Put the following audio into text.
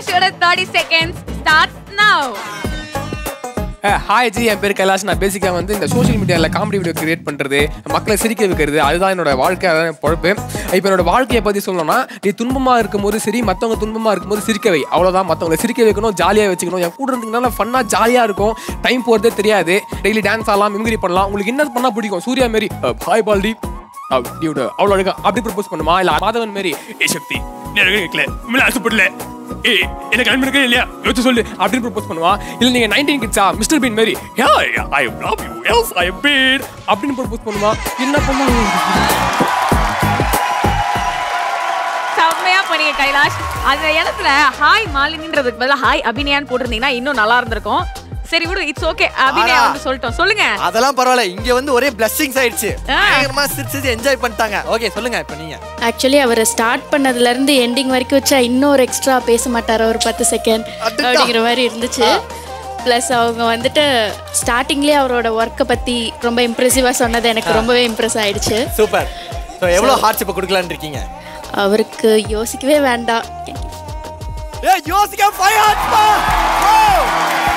கைலாஷோட thirty seconds start now hi ஜி என் பேர் கைலாஷ் நான் பேசிக்காக வந்து இந்த சோஷியல் மீடியாவில் காமெடி வீடியோ கிரியேட் பண்ணுறது மக்களை சிரிக்க வைக்கிறது அதுதான் என்னோட வாழ்க்கை அதான் என் பொழப்பு இப்போ என்னோட வாழ்க்கையை பற்றி சொல்லணும்னா நீ துன்பமாக இருக்கும்போது சரி மற்றவங்க துன்பமாக இருக்கும்போது சிரிக்க வை அவ்வளோதான் மற்றவங்களை சிரிக்க வைக்கணும் ஜாலியாக வச்சுக்கணும் என் கூட இருந்தீங்கன்னா ஃபன்னாக ஜாலியாக இருக்கும் டைம் போகிறதே தெரியாது டெய்லி டான்ஸ் ஆடலாம் மிமிக்ரி பண்ணலாம் உங்களுக்கு என்ன பண்ணால் பிடிக்கும் சூர்யா மாரி ஹாய் பால்டி அப்படியோட அவ்வளோ அழகா அப்படி ப்ரப்போஸ் பண்ணுமா இல்லை மாதவன் மாரி ஏ சக்தி நீ அழகா கேட்கல உண்மையில ஆசைப்படல ஏய் எனக்கு கல்யாணம் இருக்கே இல்லையா யோசிச்சு சொல்லு அப்படின்னு ப்ரப்போஸ் பண்ணுவா இல்ல நீங்க நைன்டீன் கிட்ஸா மிஸ்டர் பீன் மாதிரி yeah I love you yes I Bean அப்படின்னு ப்ரப்போஸ் பண்ணுவா என்ன பண்ணுவா செம்மையா பண்ணீங்க கைலாஷ் அந்த இடத்துல ஹாய் மாலினின்றதுக்கு பதிலா ஹாய் அபிநயான்னு போட்டிருந்தீங்கன்னா இன்னும் நல்லா இருந்திருக்கும் சரி விடு இட்ஸ் ஓகே அபிநயா ஆனா. வந்து சொல்லிட்டோம் சொல்லுங்க அதெல்லாம் பரவாயில்ல இங்க வந்து ஒரே பிளஸ்ஸிங்ஸ் ஆயிடுச்சு ஆ. பயங்கரமா சிரிச்சு என்ஜாய் பண்ணிட்டாங்க ஓகே சொல்லுங்க இப்போ நீங்க ஆக்சுவலி அவர் ஸ்டார்ட் பண்ணதுலேருந்து எண்டிங் வரைக்கும் வச்சா இன்னொரு எக்ஸ்ட்ரா பேச மாட்டார் ஒரு பத்து செகண்ட் அடடா. அப்படிங்கிற மாதிரி இருந்துச்சு ப்ளஸ் அவங்க வந்துட்டு ஸ்டார்டிங்லேயே அவரோட ஒர்க்கை பற்றி ரொம்ப இம்ப்ரெசிவாக சொன்னது எனக்கு ரொம்பவே இம்ப்ரெஸ் ஆயிடுச்சு சூப்பர் ஸோ எவ்வளோ ஹார்ட்ஸ் இப்போ கொடுக்கலான்னு இருக்கீங்க அவருக்கு யோசிக்கவே வேண்டாம் ஏ யோசிக்க ஃபைவ் ஹார்ட்ஸ் பா